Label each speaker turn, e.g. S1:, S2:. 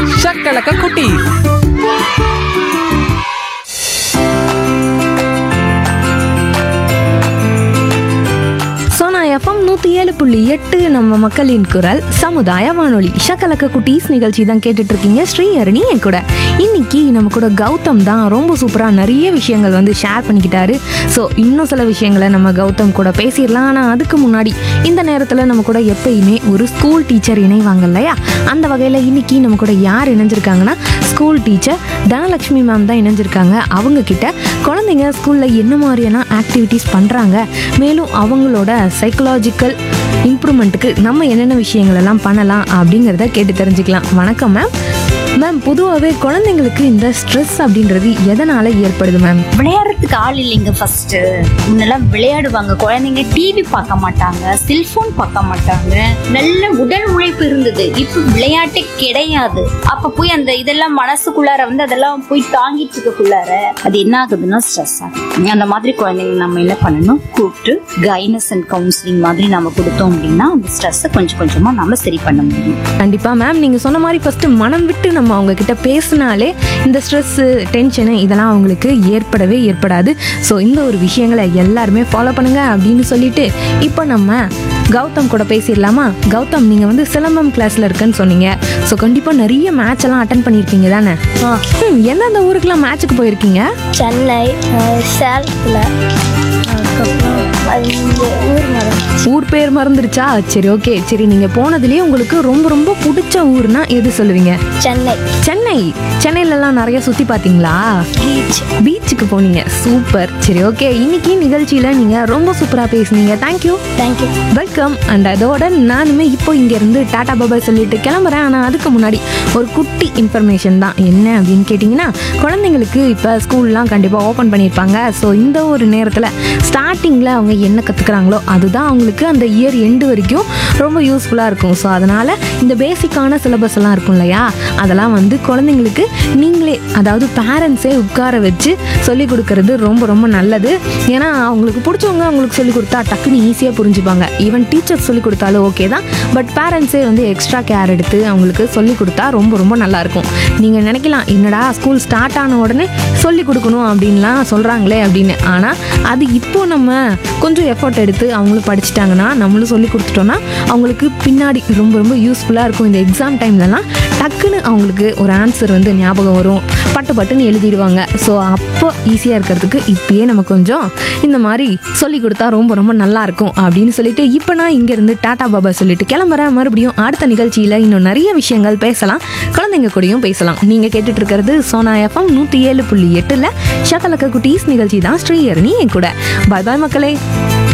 S1: ஷக்கலக்க குட்டி
S2: சோனா எஃப்எம் நூற்றி ஏழு புள்ளி எட்டு நம்ம மக்களின் குரல் சமுதாய வானொலி ஷக்கலக்க குட்டீஸ் நிகழ்ச்சி தான் கேட்டுட்டு இருக்கீங்க ஸ்ரீஹரணி என் கூட இன்னைக்கு நம்ம கூட கௌதம் தான் ரொம்ப சூப்பராக நிறைய விஷயங்கள் வந்து ஷேர் பண்ணிக்கிட்டாரு ஸோ இன்னும் சில விஷயங்களை நம்ம கௌதம் கூட பேசிடலாம் ஆனால் அதுக்கு முன்னாடி இந்த நேரத்தில் நம்ம கூட எப்பயுமே ஒரு ஸ்கூல் டீச்சர் இணைவாங்க இல்லையா அந்த வகையில் இன்னைக்கு நம்ம கூட யார் இணைஞ்சிருக்காங்கன்னா ஸ்கூல் டீச்சர் தனலட்சுமி மேம் தான் இணைஞ்சிருக்காங்க அவங்க கிட்ட குழந்தைங்க ஸ்கூலில் என்ன மாதிரியான ஆக்டிவிட்டீஸ் பண்ணுறாங்க மேலும் அவங்களோட சைக்கலாஜிக்கல் இம்ப்ரூவ்மெண்ட்டுக்கு நம்ம என்னென்ன விஷயங்கள் எல்லாம் பண்ணலாம் அப்படிங்கிறத கேட்டு தெரிஞ்சுக்கலாம் வணக்கம் மேம் மேம் பொதுவாகவே குழந்தைங்களுக்கு இந்த ஸ்ட்ரெஸ் அப்படின்றது எதனால் ஏற்படுது மேம்
S3: விளையாடுறதுக்கு ஆள் இல்லைங்க ஃபர்ஸ்ட் முன்னெல்லாம் விளையாடுவாங்க குழந்தைங்க டிவி பார்க்க மாட்டாங்க செல்போன் பார்க்க மாட்டாங்க நல்ல உடல் உழைப்பு இருந்தது இப்போ விளையாட்டே கிடையாது அப்ப போய் அந்த இதெல்லாம் மனசுக்குள்ளார வந்து அதெல்லாம் போய் தாங்கிட்டு இருக்கக்குள்ளார அது என்ன ஆகுதுன்னா ஸ்ட்ரெஸ் ஆகுது அந்த மாதிரி குழந்தைங்க நம்ம என்ன பண்ணணும் கூப்பிட்டு கைனஸ் அண்ட் கவுன்சிலிங் மாதிரி நம்ம கொடுத்தோம் அப்படின்னா அந்த ஸ்ட்ரெஸ்ஸை கொஞ்சம் கொஞ்சமா நம்ம சரி பண்ண முடியும்
S2: கண்டிப்பாக மேம் நீங்கள் சொன்ன மாதிரி ஃபஸ்ட்டு மனம் விட்டு நம்ம அவங்க கிட்ட பேசினாலே இந்த ஸ்ட்ரெஸ்ஸு டென்ஷனு இதெல்லாம் அவங்களுக்கு ஏற்படவே ஏற்படாது ஸோ இந்த ஒரு விஷயங்களை எல்லாருமே ஃபாலோ பண்ணுங்க அப்படின்னு சொல்லிட்டு இப்போ நம்ம கௌதம் கூட பேசிடலாமா கௌதம் நீங்கள் வந்து சிலம்பம் கிளாஸில் இருக்குன்னு சொன்னீங்க ஸோ கண்டிப்பாக நிறைய மேட்ச் எல்லாம் அட்டன் பண்ணியிருக்கீங்க தானே ம், எந்தெந்த ஊருக்குலாம் மேட்ச்சுக்கு போயிருக்கீங்க
S4: சென்னை அஹ், சேலத்தில் அதுக்கப்புறம் அது இங்கே ஊர் மரம்
S2: ஊர் பேர் மறந்துருச்சா சரி ஓகே சரி நீங்கள் போனதுலேயே உங்களுக்கு ரொம்ப ரொம்ப பிடிச்ச ஊர்னா எது சொல்லுவீங்க
S4: சென்னை
S2: சென்னை சென்னையிலலாம் நிறைய சுற்றி பார்த்தீங்களா
S4: பீச்
S2: பீச்சுக்கு போனீங்க சூப்பர் சரி ஓகே இன்னைக்கு நிகழ்ச்சியில் நீங்கள் ரொம்ப சூப்பராக பேசுனீங்க தேங்க்யூ
S4: தேங்க்யூ
S2: வெல்கம் அண்ட் அதோட நானுமே இப்போ இங்கேருந்து டாடா பாபாய் சொல்லிட்டு கிளம்புறேன் ஆனால் அதுக்கு முன்னாடி ஒரு குட்டி இன்ஃபர்மேஷன் தான் என்ன அப்படின்னு கேட்டிங்கன்னா குழந்தைங்களுக்கு இப்போ ஸ்கூல்லாம் கண்டிப்பாக ஓப்பன் பண்ணியிருப்பாங்க ஸோ இந்த ஒரு நேரத்தில் ஸ்டார்டிங்கில் அவங்க என்ன கற்றுக்குறாங்களோ அதுதான் அவங்களுக்கு அந்த இயர் எண்டு வரைக்கும் ரொம்ப யூஸ்ஃபுல்லாக இருக்கும் ஸோ அதனால் இந்த பேசிக்கான சிலபஸ் எல்லாம் இருக்கும் இல்லையா அதெல்லாம் வந்து குழந்தைங்களுக்கு நீங்களே அதாவது பேரண்ட்ஸே உட்கார வச்சு சொல்லி கொடுக்கறது ரொம்ப ரொம்ப நல்லது ஏன்னா அவங்களுக்கு பிடிச்சவங்க அவங்களுக்கு சொல்லி கொடுத்தா டக்குன்னு ஈஸியாக புரிஞ்சுப்பாங்க ஈவன் டீச்சர்ஸ் சொல்லி கொடுத்தாலும் ஓகே தான் பட் பேரண்ட்ஸே வந்து எக்ஸ்ட்ரா கேர் எடுத்து அவங்களுக்கு சொல்லி கொடுத்தா ரொம்ப ரொம்ப நல்லாயிருக்கும் நீங்கள் நினைக்கலாம் என்னடா ஸ்கூல் ஸ்டார்ட் ஆன உடனே சொல்லி கொடுக்கணும் அப்படின்லாம் சொல்கிறாங்களே அப்படின்னு ஆனால் அது இப்போ நம்ம கொஞ்சம் எஃபோர்ட் எடுத்து அவங்களும் படிச்சிட்டாங்கன்னா நம்மளும் சொல்லி கொடுத்துட்டோன்னா அவங்களுக்கு பின்னாடி ரொம்ப ரொம்ப யூஸ்ஃபுல்லாக இருக்கும் இந்த எக்ஸாம் டைம்லலாம் டக்குன்னு அவங்களுக்கு ஒரு ஆன்சர் வந்து ஞாபகம் வரும் பட்டு பட்டுன்னு எழுதிடுவாங்க ஸோ அப்போ ஈஸியாக இருக்கிறதுக்கு இப்பயே நம்ம கொஞ்சம் இந்த மாதிரி சொல்லி கொடுத்தா ரொம்ப ரொம்ப நல்லா இருக்கும் அப்படின்னு சொல்லிட்டு இப்போ நான் இங்கேருந்து டாடா பாபா சொல்லிட்டு கிளம்புறேன் மறுபடியும் அடுத்த நிகழ்ச்சியில் இன்னும் நிறைய விஷயங்கள் பேசலாம் குழந்தைங்க கூடயும் பேசலாம் நீங்கள் கேட்டுட்டு இருக்கிறது சோனா எஃப்எம் நூற்றி ஏழு புள்ளி எட்டில் ஷகலக்க குட்டீஸ் நிகழ்ச்சி தான் ஸ்ரீஹரணி என் கூட பாய் பாய் மக்களே